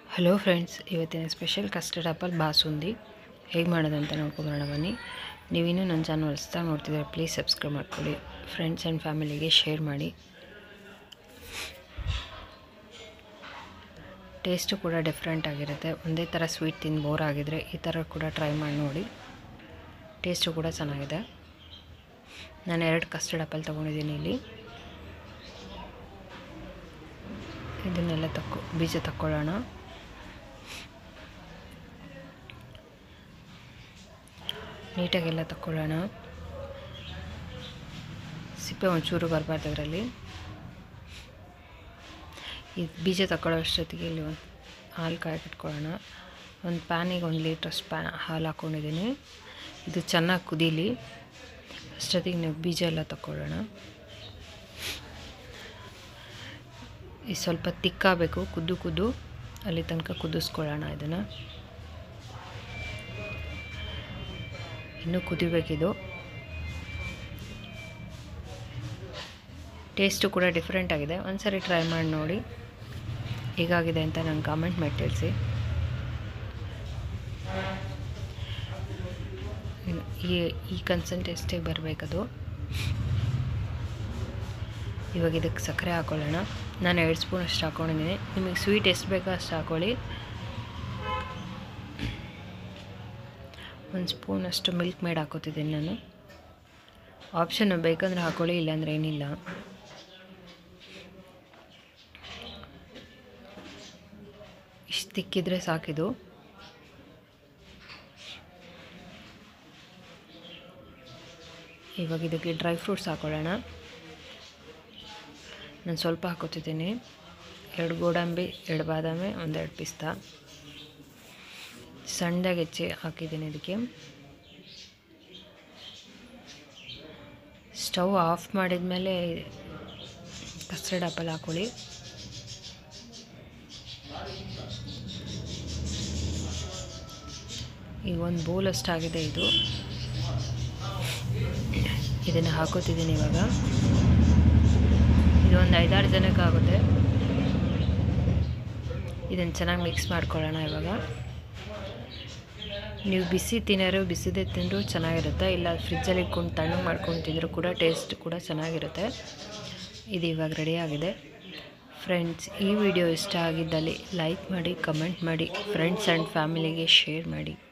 hello friends ಇವತ್ತಿನ special custard apple basundi ಹೇಗೆ ಮಾಡೋದಂತ ನೋಡ್ಕೊಂಬರೋಣ ಬನ್ನಿ ನೀವಿನ್ನೂ ನನ್ನ ಚಾನಲ್ ಹೊಸ್ದಾಗಿ ನೋಡ್ತಿದ್ರೆ ಪ್ಲೀಸ್ ಸಬ್ಸ್ಕ್ರೈಬ್ ಮಾಡ್ಕೊಳ್ಳಿ ಫ್ರೆಂಡ್ಸ್ ಆ್ಯಂಡ್ ಫ್ಯಾಮಿಲಿಗೆ ಶೇರ್ ಮಾಡಿ ಟೇಸ್ಟು ಕೂಡ ಡಿಫ್ರೆಂಟ್ ಆಗಿರುತ್ತೆ ಒಂದೇ ಥರ ಸ್ವೀಟ್ ತಿಂದು ಬೋರ್ ಆಗಿದ್ರೆ ಈ ಥರ ಕೂಡ ಟ್ರೈ ಮಾಡಿ ನೋಡಿ ಟೇಸ್ಟು ಕೂಡ ಚೆನ್ನಾಗಿದೆ ನಾನು ಎರಡು ಕಸ್ಟರ್ಡ್ ಆಪಲ್ ತೊಗೊಂಡಿದ್ದೀನಿ ಇಲ್ಲಿ ಇದನ್ನೆಲ್ಲ ತಕ್ಕೊ ಬೀಜ ತಕ್ಕೊಳ್ಳೋಣ ನೀಟಾಗೆಲ್ಲ ತಕ್ಕೊಳ್ಳೋಣ ಸಿಪ್ಪೆ ಒಂಚೂರು ಬರಬಾರ್ದು ಅದರಲ್ಲಿ ಈ ಬೀಜ ತಗೊಳ್ಳೋ ಅಷ್ಟೊತ್ತಿಗೆ ಇಲ್ಲಿ ಒಂದು ಹಾಲು ಕಾಯ್ಕಿಟ್ಕೊಳ್ಳೋಣ ಒಂದು ಪ್ಯಾನಿಗೆ ಒಂದು ಲೀಟ್ರಷ್ಟು ಪ್ಯಾ ಹಾಲು ಹಾಕ್ಕೊಂಡಿದ್ದೀನಿ ಇದು ಚೆನ್ನಾಗಿ ಕುದೀಲಿ ಅಷ್ಟೊತ್ತಿಗೆ ನೀವು ಬೀಜ ಎಲ್ಲ ತಗೊಳ್ಳೋಣ ಇದು ಸ್ವಲ್ಪ ತಿಕ್ಕಾಗಬೇಕು ಕುದ್ದು ಕುದ್ದು ಅಲ್ಲಿ ತನಕ ಕುದಿಸ್ಕೊಳ್ಳೋಣ ಇದನ್ನು ಇನ್ನೂ ಕುದಿಬೇಕಿದು ಟೇಸ್ಟು ಕೂಡ ಡಿಫ್ರೆಂಟ್ ಆಗಿದೆ ಒಂದ್ಸರಿ ಟ್ರೈ ಮಾಡಿ ನೋಡಿ ಹೇಗಾಗಿದೆ ಅಂತ ನಂಗೆ ಕಾಮೆಂಟ್ ಮಾಡಿ ತಿಳಿಸಿ ಈ ಈ ಕನ್ಸಂಟೆಸ್ಟಿಗೆ ಬರಬೇಕದು ಇವಾಗ ಇದಕ್ಕೆ ಸಕ್ಕರೆ ಹಾಕ್ಕೊಳ್ಳೋಣ ನಾನು ಎರಡು ಸ್ಪೂನ್ ಅಷ್ಟು ಹಾಕ್ಕೊಂಡಿದ್ದೀನಿ ನಿಮಗೆ ಸ್ವೀಟ್ ಎಷ್ಟು ಬೇಕೋ ಅಷ್ಟು ಹಾಕ್ಕೊಳ್ಳಿ ಒಂದು ಸ್ಪೂನ್ ಅಷ್ಟು ಮಿಲ್ಕ್ ಮೇಡ್ ಹಾಕೋತಿದ್ದೀನಿ ನಾನು ಆಪ್ಷನ್ ಬೇಕಂದ್ರೆ ಹಾಕ್ಕೊಳ್ಳಿ ಇಲ್ಲಾಂದ್ರೆ ಏನಿಲ್ಲ ಇಷ್ಟು ತಿಕ್ಕಿದ್ರೆ ಸಾಕಿದು ಇವಾಗ ಇದಕ್ಕೆ ಡ್ರೈ ಫ್ರೂಟ್ಸ್ ಹಾಕೊಳ್ಳೋಣ ನಾನು ಸ್ವಲ್ಪ ಹಾಕೋತಿದ್ದೀನಿ ಎರಡು ಗೋಡಂಬಿ ಎರಡು ಬಾದಾಮಿ ಒಂದೆರಡು ಪಿಸ್ತಾ ಸಣ್ಣದಾಗಿ ಹೆಚ್ಚಿ ಹಾಕಿದ್ದೀನಿ ಇದಕ್ಕೆ ಸ್ಟವ್ ಆಫ್ ಮಾಡಿದ ಮೇಲೆ ಕಸ್ಟರ್ಡ್ ಆಪಲ್ ಹಾಕೊಳ್ಳಿ ಈಗ ಒಂದು ಬೌಲ್ ಅಷ್ಟಾಗಿದೆ ಇದು ಇದನ್ನು ಹಾಕೋತಿದ್ದೀನಿ ಇವಾಗ ಇದು ಒಂದು ಐದಾರು ಜನಕ್ಕೆ ಆಗುತ್ತೆ ಇದನ್ನು ಚೆನ್ನಾಗಿ ಮಿಕ್ಸ್ ಮಾಡ್ಕೊಳ್ಳೋಣ ಇವಾಗ ನೀವು ಬಿಸಿ ತಿನ್ನೋರು ಬಿಸಿದೇ ತಿಂದರೂ ಚೆನ್ನಾಗಿರುತ್ತೆ ಇಲ್ಲ ಫ್ರಿಜ್ಜಲ್ಲಿ ಇಟ್ಕೊಂಡು ತಣ್ಣಗೆ ಮಾಡ್ಕೊಂಡು ತಿಂದರೂ ಕೂಡ ಟೇಸ್ಟ್ ಕೂಡ ಚೆನ್ನಾಗಿರುತ್ತೆ ಇದು ಇವಾಗ ರೆಡಿಯಾಗಿದೆ ಫ್ರೆಂಡ್ಸ್ ಈ ವಿಡಿಯೋ ಇಷ್ಟ ಆಗಿದ್ದಲ್ಲಿ ಲೈಕ್ ಮಾಡಿ ಕಮೆಂಟ್ ಮಾಡಿ ಫ್ರೆಂಡ್ಸ್ ಆ್ಯಂಡ್ ಫ್ಯಾಮಿಲಿಗೆ ಶೇರ್ ಮಾಡಿ